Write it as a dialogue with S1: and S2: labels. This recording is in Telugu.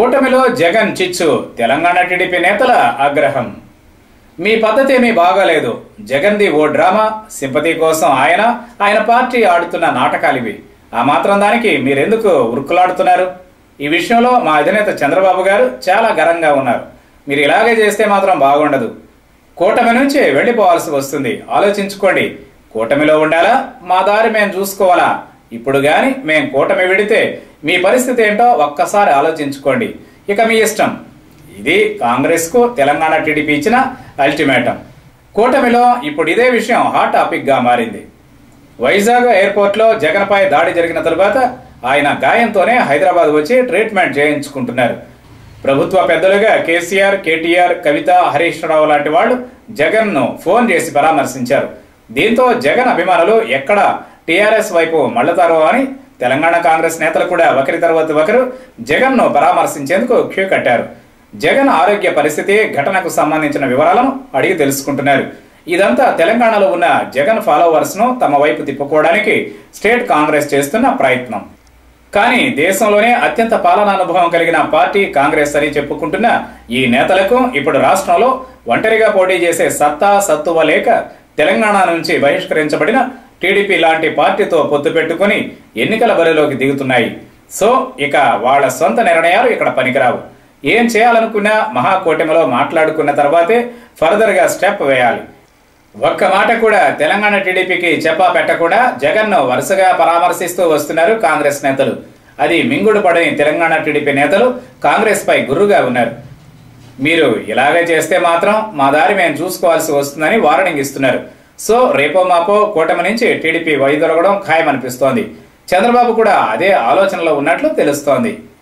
S1: కూటమిలో జగన్ చిచ్చు తెలంగాణ టీడీపీ నేతల ఆగ్రహం మీ పద్ధతి ఏమీ బాగాలేదు జగన్ది ఓ డ్రామా సింపతి కోసం ఆయన ఆయన పార్టీ ఆడుతున్న నాటకాలివి ఆ మాత్రం దానికి మీరెందుకు ఉరుకులాడుతున్నారు ఈ విషయంలో మా అధినేత చంద్రబాబు గారు చాలా గరంగా ఉన్నారు మీరు ఇలాగే చేస్తే మాత్రం బాగుండదు కూటమి నుంచి వెళ్ళిపోవాల్సి వస్తుంది ఆలోచించుకోండి కూటమిలో ఉండాలా మా దారి మేము చూసుకోవాలా ఇప్పుడు గాని మేం కూటమి విడితే మీ పరిస్థితి ఏంటో ఒక్కసారి ఆలోచించుకోండి ఇక మీ ఇష్టం ఇది కాంగ్రెస్ కు తెలంగాణ టీడీపీ ఇచ్చిన అల్టిమేటం కూటమిలో ఇప్పుడు ఇదే విషయం హాట్ టాపిక్ గా మారింది వైజాగ్ ఎయిర్పోర్ట్ లో జగన్ పై దాడి జరిగిన తరువాత ఆయన గాయంతోనే హైదరాబాద్ వచ్చి ట్రీట్మెంట్ చేయించుకుంటున్నారు ప్రభుత్వ పెద్దలుగా కేసీఆర్ కేటీఆర్ కవిత హరీష్ రావు లాంటి వాళ్ళు జగన్ ను ఫోన్ చేసి పరామర్శించారు దీంతో జగన్ అభిమానులు ఎక్కడ టీఆర్ఎస్ వైపు మళ్ళతారో అని తెలంగాణ కాంగ్రెస్ నేతలు కూడా ఒకరి తర్వాత ఒకరు జగన్ ను పరామర్శించేందుకు క్యూ కట్టారు జగన్ ఆరోగ్య పరిస్థితి ఘటనకు సంబంధించిన వివరాలను అడిగి తెలుసుకుంటున్నారు ఇదంతా తెలంగాణలో ఉన్న జగన్ ఫాలోవర్స్ ను తమ వైపు తిప్పుకోవడానికి స్టేట్ కాంగ్రెస్ చేస్తున్న ప్రయత్నం కానీ దేశంలోనే అత్యంత పాలనా అనుభవం కలిగిన పార్టీ కాంగ్రెస్ అని చెప్పుకుంటున్న ఈ నేతలకు ఇప్పుడు రాష్ట్రంలో ఒంటరిగా పోటీ చేసే సత్తా సత్తువ లేక తెలంగాణ నుంచి బహిష్కరించబడిన టీడీపీ లాంటి పార్టీతో పొత్తు పెట్టుకుని ఎన్నికల బరిలోకి దిగుతున్నాయి సో ఇక వాళ్ళ సొంత నిర్ణయాలు ఇక్కడ పనికిరావు ఏం చేయాలనుకున్నా మహాకూటమిలో మాట్లాడుకున్న తర్వాతే ఫర్దర్ గా స్టెప్ వేయాలి ఒక్క మాట కూడా తెలంగాణ టీడీపీకి చెప్పా పెట్టకుండా జగన్ ను వరుసగా పరామర్శిస్తూ వస్తున్నారు కాంగ్రెస్ నేతలు అది మింగుడు పడని తెలంగాణ టీడీపీ నేతలు కాంగ్రెస్ పై గుర్రుగా ఉన్నారు మీరు ఇలాగే చేస్తే మాత్రం మా దారి మేము చూసుకోవాల్సి వస్తుందని వార్నింగ్ ఇస్తున్నారు సో రేపో మాపో కూటమి నుంచి టీడీపీ వైదొలగడం ఖాయమనిపిస్తోంది చంద్రబాబు కూడా అదే ఆలోచనలో ఉన్నట్లు తెలుస్తోంది